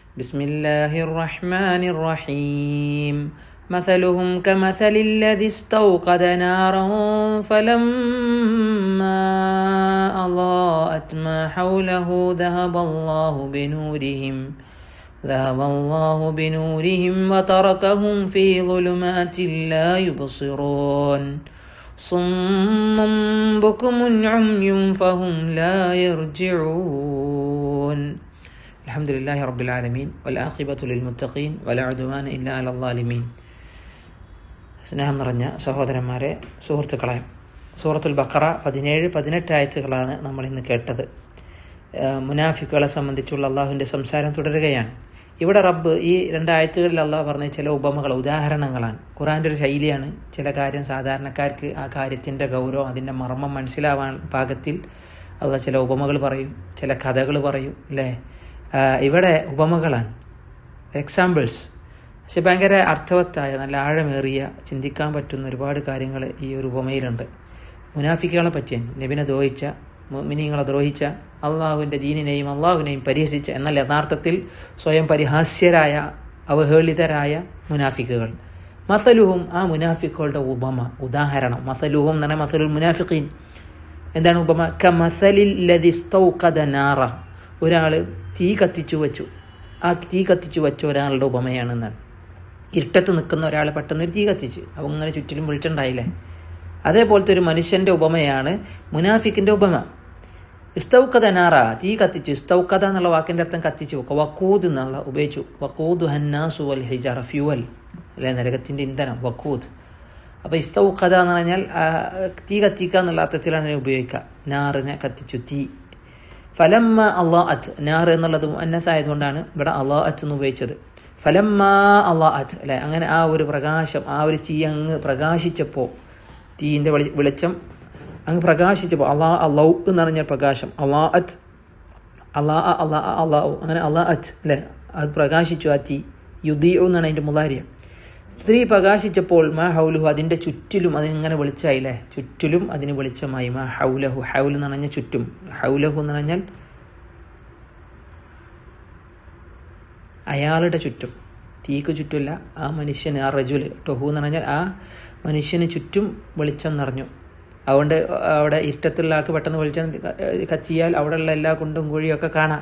بسم الله الرحمن الرحيم مثلهم كمثل الذي استوقد نارا فلما أضاءت ما حوله ذهب الله بنورهم ذهب الله بنورهم وتركهم في ظلمات لا يبصرون صم بكم عمي فهم لا يرجعون الحمد لله رب العالمين والآخبة للمتقين ولا عدوان إلا على الظالمين സ്നേഹം നിറഞ്ഞ സഹോദരന്മാരെ സുഹൃത്തുക്കളെ സൂറത്തുൽ ബക്കറ പതിനേഴ് പതിനെട്ട് ആയത്തുകളാണ് നമ്മൾ ഇന്ന് കേട്ടത് മുനാഫിക്കുകളെ സംബന്ധിച്ചുള്ള അള്ളാഹുവിൻ്റെ സംസാരം തുടരുകയാണ് ഇവിടെ റബ്ബ് ഈ രണ്ടായത്തുകളിൽ അള്ളാഹ് പറഞ്ഞ ചില ഉപമകൾ ഉദാഹരണങ്ങളാണ് ഖുറാൻ്റെ ഒരു ശൈലിയാണ് ചില കാര്യം സാധാരണക്കാർക്ക് ആ കാര്യത്തിൻ്റെ ഗൗരവം അതിൻ്റെ മർമ്മം മനസ്സിലാവാൻ പാകത്തിൽ അള്ളാഹ് ചില ഉപമകൾ പറയും ചില കഥകൾ പറയും അല്ലേ ഇവിടെ ഉപമകളാണ് എക്സാമ്പിൾസ് പക്ഷെ ഭയങ്കര അർത്ഥവത്തായ നല്ല ആഴമേറിയ ചിന്തിക്കാൻ പറ്റുന്ന ഒരുപാട് കാര്യങ്ങൾ ഈ ഒരു ഉപമയിലുണ്ട് മുനാഫിക്കുകളെ പറ്റിയാണ് നബിനെ ദ്രോഹിച്ച മിനിങ്ങളെ ദ്രോഹിച്ച അള്ളാഹുവിൻ്റെ ദീനിനെയും അള്ളാഹുവിനെയും പരിഹസിച്ച എന്നാൽ യഥാർത്ഥത്തിൽ സ്വയം പരിഹാസ്യരായ അവഹേളിതരായ മുനാഫിക്കുകൾ മസലുഹും ആ മുനാഫിക്കുകളുടെ ഉപമ ഉദാഹരണം മസലുഹും എന്ന് പറഞ്ഞാൽ മസലുൽ മുനാഫിഖീൻ എന്താണ് ഉപമ ക മസലിൽ നാറ ഒരാൾ തീ കത്തിച്ചു വെച്ചു ആ തീ കത്തിച്ചു വെച്ച ഒരാളുടെ ഉപമയാണെന്നാണ് ഇരുട്ടത്ത് നിൽക്കുന്ന ഒരാൾ പെട്ടെന്ന് ഒരു തീ കത്തിച്ച് അപ്പോൾ ഇങ്ങനെ ചുറ്റിലും വിളിച്ചുണ്ടായില്ലേ അതേപോലത്തെ ഒരു മനുഷ്യൻ്റെ ഉപമയാണ് മുനാഫിക്കിൻ്റെ ഉപമ ഇസ്തൗക്കത നാറ തീ കത്തിച്ചു ഇസ്തൗക്കത എന്നുള്ള വാക്കിൻ്റെ അർത്ഥം കത്തിച്ചു വെക്കുക വക്കൂദ് എന്നുള്ള ഉപയോഗിച്ചു വക്കൂദ് ഹന്നാസു വൽ ഹിജാറ ഫ്യൂവൽ അല്ലെ നരകത്തിൻ്റെ ഇന്ധനം വക്കൂദ് അപ്പോൾ ഇസ്തൗക്കത എന്ന് പറഞ്ഞാൽ തീ കത്തിക്കുക എന്നുള്ള അർത്ഥത്തിലാണ് ഉപയോഗിക്കുക നാറിനെ കത്തിച്ചു തീ ഫലമ്മ അള്ളാ അത്ത് നാർ എന്നുള്ളത് അന്നസായതുകൊണ്ടാണ് ഇവിടെ അള്ളാ അത്ത് എന്ന് ഉപയോഗിച്ചത് ഫലമ്മ അള്ളാ അത്ത് അല്ലെ അങ്ങനെ ആ ഒരു പ്രകാശം ആ ഒരു തീ അങ്ങ് പ്രകാശിച്ചപ്പോൾ തീയിൻ്റെ വെളി വെളിച്ചം അങ്ങ് പ്രകാശിച്ചപ്പോൾ അള്ളാ അള്ളാഹു എന്ന് പറഞ്ഞാൽ പ്രകാശം അള്ളാ അത്ത് അള്ളാ അള്ളാ അള്ളാഹു അങ്ങനെ അള്ളാ അത്ത് അല്ലേ അത് പ്രകാശിച്ചു ആ തീ യുദിയോ എന്നാണ് അതിൻ്റെ മുതാര്യം സ്ത്രീ പ്രകാശിച്ചപ്പോൾ മാ ഹൗലുഹു അതിൻ്റെ ചുറ്റിലും അതിനിങ്ങനെ വെളിച്ചായില്ലേ ചുറ്റിലും അതിന് വെളിച്ചമായി മാ ഹൗലഹു ഹൗൽ എന്ന് പറഞ്ഞാൽ ചുറ്റും ഹൗലഹു എന്ന് പറഞ്ഞാൽ അയാളുടെ ചുറ്റും തീക്ക് ചുറ്റുമല്ല ആ മനുഷ്യന് ആ റജുൽ ടൊഹു എന്ന് പറഞ്ഞാൽ ആ മനുഷ്യന് ചുറ്റും വെളിച്ചം നിറഞ്ഞു അതുകൊണ്ട് അവിടെ ഇരുട്ടത്തുള്ള ആൾക്ക് പെട്ടെന്ന് വെളിച്ചം കത്തിയാൽ അവിടെയുള്ള എല്ലാ കുണ്ടും കുഴിയൊക്കെ കാണാം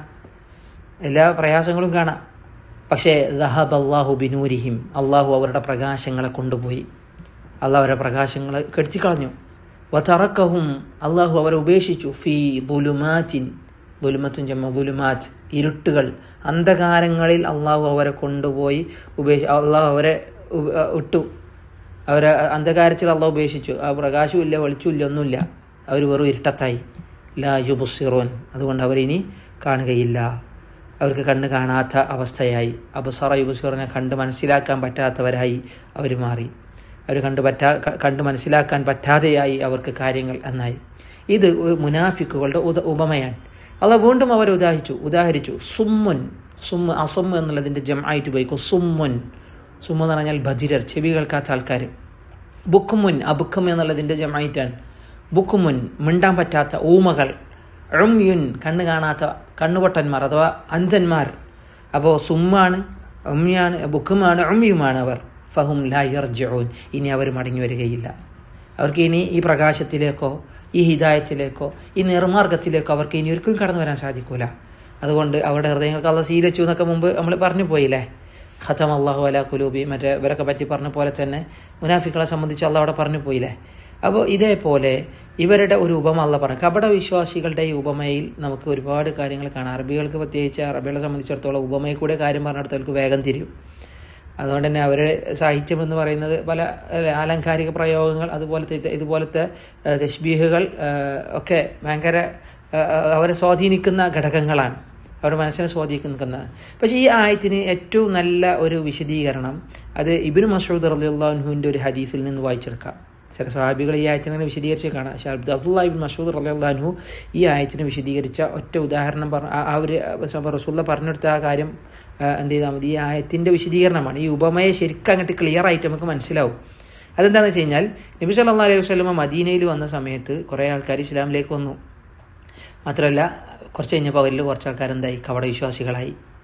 എല്ലാ പ്രയാസങ്ങളും കാണാം പക്ഷേ ദഹബ് അള്ളാഹു ബിനൂരിഹിം അള്ളാഹു അവരുടെ പ്രകാശങ്ങളെ കൊണ്ടുപോയി അള്ളാഹു അവരുടെ പ്രകാശങ്ങളെ കെടുത്തിക്കളഞ്ഞു വതറക്കഹും അള്ളാഹു അവരെ ഉപേക്ഷിച്ചു ഫി ദുലുമാറ്റിൻ ദുലുമത്തും ജമ്മ ദുലുമാറ്റ് ഇരുട്ടുകൾ അന്ധകാരങ്ങളിൽ അള്ളാഹു അവരെ കൊണ്ടുപോയി ഉപേക്ഷി അള്ളാഹു അവരെ ഇട്ടു അവരെ അന്ധകാരത്തിൽ അള്ളാഹു ഉപേക്ഷിച്ചു ആ പ്രകാശവും ഇല്ല വെളിച്ചമില്ല ഒന്നുമില്ല അവർ വെറും ഇരുട്ടത്തായി ലാ യുബുസിറോൻ അതുകൊണ്ട് അവരിനി കാണുകയില്ല അവർക്ക് കണ്ണ് കാണാത്ത അവസ്ഥയായി അബുസറ യുബുസറിനെ കണ്ട് മനസ്സിലാക്കാൻ പറ്റാത്തവരായി അവർ മാറി അവർ കണ്ട് പറ്റാ കണ്ട് മനസ്സിലാക്കാൻ പറ്റാതെയായി അവർക്ക് കാര്യങ്ങൾ എന്നായി ഇത് മുനാഫിക്കുകളുടെ ഉദ ഉപമയാണ് അല്ല വീണ്ടും അവർ ഉദാഹിച്ചു ഉദാഹരിച്ചു സുമ്മുൻ സുമ്മ് അസുമ്മ് എന്നുള്ളതിൻ്റെ ജം ആയിട്ട് ഉപയോഗിക്കും സുമ്മുൻ സുമ്മ എന്ന് പറഞ്ഞാൽ ബധിരർ ചെവി കേൾക്കാത്ത ആൾക്കാർ ബുക്കുമുൻ അബുക്കും എന്നുള്ളതിൻ്റെ ജമായിട്ടാണ് ബുക്കുമുൻ മിണ്ടാൻ പറ്റാത്ത ഊമകൾ ഉംയുൻ കണ്ണ് കാണാത്ത കണ്ണുപൊട്ടന്മാർ അഥവാ അന്ധന്മാർ അപ്പോൾ സുമ്മാണ് ഉമ്യാണ് ബുക്കുമാണ് ഉമ്യുമാണ് അവർ ഫഹും ലായർജോൻ ഇനി അവർ മടങ്ങി വരികയില്ല അവർക്ക് ഇനി ഈ പ്രകാശത്തിലേക്കോ ഈ ഹിദായത്തിലേക്കോ ഈ നിർമാർഗത്തിലേക്കോ അവർക്ക് ഇനി ഒരിക്കലും കടന്നു വരാൻ സാധിക്കൂല അതുകൊണ്ട് അവരുടെ ഹൃദയങ്ങൾക്ക് അള്ള ശീലിച്ചു എന്നൊക്കെ മുമ്പ് നമ്മൾ പറഞ്ഞു പോയില്ലേ ഖത്തം അള്ളാഹു അല കുലൂബി മറ്റേ ഇവരൊക്കെ പറ്റി പറഞ്ഞ പോലെ തന്നെ മുനാഫിക്കളെ സംബന്ധിച്ച് അള്ള അവിടെ പറഞ്ഞു പോയില്ലേ അപ്പോൾ ഇതേപോലെ ഇവരുടെ ഒരു ഉപമ അല്ല പറഞ്ഞു കപട വിശ്വാസികളുടെ ഈ ഉപമയിൽ നമുക്ക് ഒരുപാട് കാര്യങ്ങൾ കാണാം അറബികൾക്ക് പ്രത്യേകിച്ച് അറബികളെ സംബന്ധിച്ചിടത്തോളം ഉപമയിൽ കൂടെ കാര്യം പറഞ്ഞിടത്തോൾക്ക് വേഗം തിരിയും അതുകൊണ്ട് തന്നെ അവരുടെ സാഹിത്യം എന്ന് പറയുന്നത് പല ആലങ്കാരിക പ്രയോഗങ്ങൾ അതുപോലത്തെ ഇതുപോലത്തെ തഷ്ബീഹുകൾ ഒക്കെ ഭയങ്കര അവരെ സ്വാധീനിക്കുന്ന ഘടകങ്ങളാണ് അവരുടെ മനസ്സിനെ സ്വാധീനിക്കുന്ന പക്ഷേ ഈ ആയത്തിന് ഏറ്റവും നല്ല ഒരു വിശദീകരണം അത് ഇബിന് മസൂദ് റലിയുള്ളാഹുവിൻ്റെ ഒരു ഹദീസിൽ നിന്ന് വായിച്ചെടുക്കാം ചില സ്വഹാബികൾ ഈ ആയത്തിനെ വിശദീകരിച്ച് കാണാം പക്ഷേ അബ്ദു അബ്ദുല്ലാ ഇബിൻ മസൂദ് റലിയുള്ളാഹു ഈ ആയത്തിനെ വിശദീകരിച്ച ഒറ്റ ഉദാഹരണം പറഞ്ഞ ആ ഒരു റസൂല്ല പറഞ്ഞെടുത്ത ആ കാര്യം എന്ത് ചെയ്താൽ മതി ഈ ആയത്തിൻ്റെ വിശദീകരണമാണ് ഈ ഉപമയെ ശരിക്കും അങ്ങോട്ട് ക്ലിയർ ആയിട്ട് നമുക്ക് മനസ്സിലാവും അതെന്താണെന്ന് വെച്ച് കഴിഞ്ഞാൽ നബി സല്ലാ അലൈഹി വസ്ലമ മദീനയിൽ വന്ന സമയത്ത് കുറേ ആൾക്കാർ ഇസ്ലാമിലേക്ക് വന്നു മാത്രമല്ല കുറച്ച് കഴിഞ്ഞപ്പോൾ അവരിൽ കുറച്ച് ആൾക്കാർ എന്തായി കവട വിശ്വാസികളായി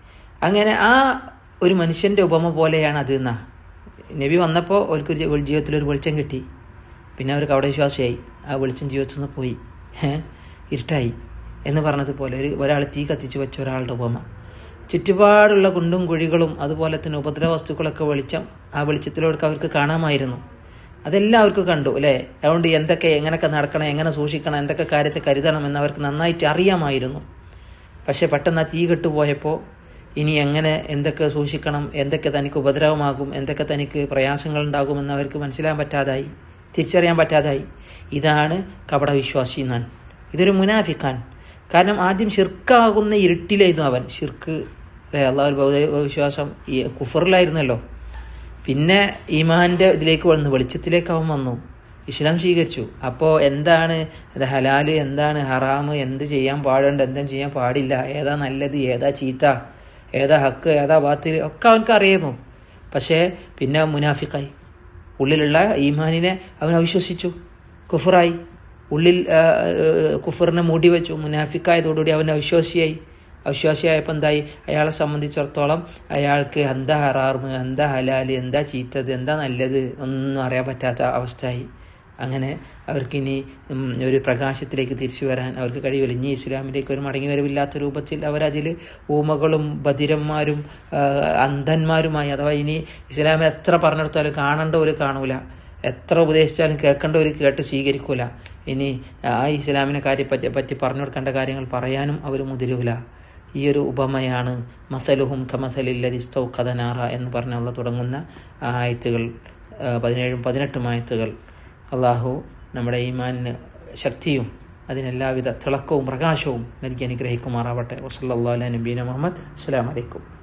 അങ്ങനെ ആ ഒരു മനുഷ്യൻ്റെ ഉപമ പോലെയാണ് അത് എന്നാ നബി വന്നപ്പോൾ അവർക്ക് ജീവിതത്തിൽ ഒരു വെളിച്ചം കിട്ടി പിന്നെ അവർക്ക് അവിടെ വിശ്വാസമായി ആ വെളിച്ചം ജീവിതത്തിൽ നിന്ന് പോയി ഏഹ് ഇരുട്ടായി എന്ന് പറഞ്ഞതുപോലെ ഒരു ഒരാൾ തീ കത്തിച്ച് വെച്ച ഒരാളുടെ ഉപമ ചുറ്റുപാടുള്ള കുണ്ടും കുഴികളും അതുപോലെ തന്നെ ഉപദ്രവ വസ്തുക്കളൊക്കെ വെളിച്ചം ആ വെളിച്ചത്തിലൂടെ അവർക്ക് കാണാമായിരുന്നു അതെല്ലാം അവർക്ക് കണ്ടു അല്ലേ അതുകൊണ്ട് എന്തൊക്കെ എങ്ങനെയൊക്കെ നടക്കണം എങ്ങനെ സൂക്ഷിക്കണം എന്തൊക്കെ കാര്യത്തെ കരുതണം എന്ന് അവർക്ക് നന്നായിട്ട് അറിയാമായിരുന്നു പക്ഷെ പെട്ടെന്ന് ആ തീ കെട്ടുപോയപ്പോൾ ഇനി എങ്ങനെ എന്തൊക്കെ സൂക്ഷിക്കണം എന്തൊക്കെ തനിക്ക് ഉപദ്രവമാകും എന്തൊക്കെ തനിക്ക് പ്രയാസങ്ങൾ ഉണ്ടാകുമെന്ന് അവർക്ക് മനസ്സിലാൻ പറ്റാതായി തിരിച്ചറിയാൻ പറ്റാതായി ഇതാണ് കപടവിശ്വാസി എന്നാൻ ഇതൊരു മുനാഫിക്കാൻ കാരണം ആദ്യം ഷിർക്കാകുന്ന ഇരുട്ടിലായിരുന്നു അവൻ ഷിർക്ക് അള്ളാഹു ഭൗതിക വിശ്വാസം ഈ കുഫറിലായിരുന്നല്ലോ പിന്നെ ഈമാൻ്റെ ഇതിലേക്ക് വന്നു വെളിച്ചത്തിലേക്ക് അവൻ വന്നു ഇസ്ലാം സ്വീകരിച്ചു അപ്പോൾ എന്താണ് അത് ഹലാല് എന്താണ് ഹറാമ് എന്ത് ചെയ്യാൻ പാടുണ്ട് എന്തും ചെയ്യാൻ പാടില്ല ഏതാ നല്ലത് ഏതാ ചീത്ത ഏതാ ഹക്ക് ഏതാ ബാത്തിൽ ഒക്കെ അവനക്ക് അറിയുന്നു പക്ഷേ പിന്നെ മുനാഫിക്കായി ഉള്ളിലുള്ള ഈമാനിനെ അവൻ അവിശ്വസിച്ചു കുഫറായി ഉള്ളിൽ കുഫറിനെ മൂടി വെച്ചു മുനാഫിക്കായതോടുകൂടി അവൻ അവിശ്വാസിയായി അവിശ്വാസിയായപ്പോൾ എന്തായി അയാളെ സംബന്ധിച്ചിടത്തോളം അയാൾക്ക് എന്താ ഹറാർമ് എന്താ ഹലാല് എന്താ ചീത്തത് എന്താ നല്ലത് ഒന്നും അറിയാൻ പറ്റാത്ത അവസ്ഥയായി അങ്ങനെ അവർക്കിനി ഒരു പ്രകാശത്തിലേക്ക് തിരിച്ചു വരാൻ അവർക്ക് കഴിയില്ല ഇനി ഇസ്ലാമിലേക്ക് ഒരു മടങ്ങി വരവില്ലാത്ത രൂപത്തിൽ അവരതിൽ ഊമകളും ബധിരന്മാരും അന്ധന്മാരുമായി അഥവാ ഇനി ഇസ്ലാമിൽ എത്ര പറഞ്ഞെടുത്താലും കാണേണ്ട ഒരു കാണൂല എത്ര ഉപദേശിച്ചാലും കേൾക്കേണ്ട ഒരു കേട്ട് സ്വീകരിക്കൂല ഇനി ആ ഇസ്ലാമിനെ കാര്യം പറ്റി പറ്റി പറഞ്ഞു കൊടുക്കേണ്ട കാര്യങ്ങൾ പറയാനും അവർ മുതിരൂല ഈ ഒരു ഉപമയാണ് മസലുഹും കമസലില്ലരിസ്തൗ കഥനാറ എന്ന് പറഞ്ഞുള്ള തുടങ്ങുന്ന ആയത്തുകൾ പതിനേഴും പതിനെട്ടും ആയത്തുകൾ അള്ളാഹു നമ്മുടെ ഈമാനിന് ശക്തിയും അതിനെല്ലാവിധ തിളക്കവും പ്രകാശവും നൽകി അനുഗ്രഹിക്കുമാറാവട്ടെ വസല്ലാ നബീന മുഹമ്മദ് അസ്സാം വലൈക്കും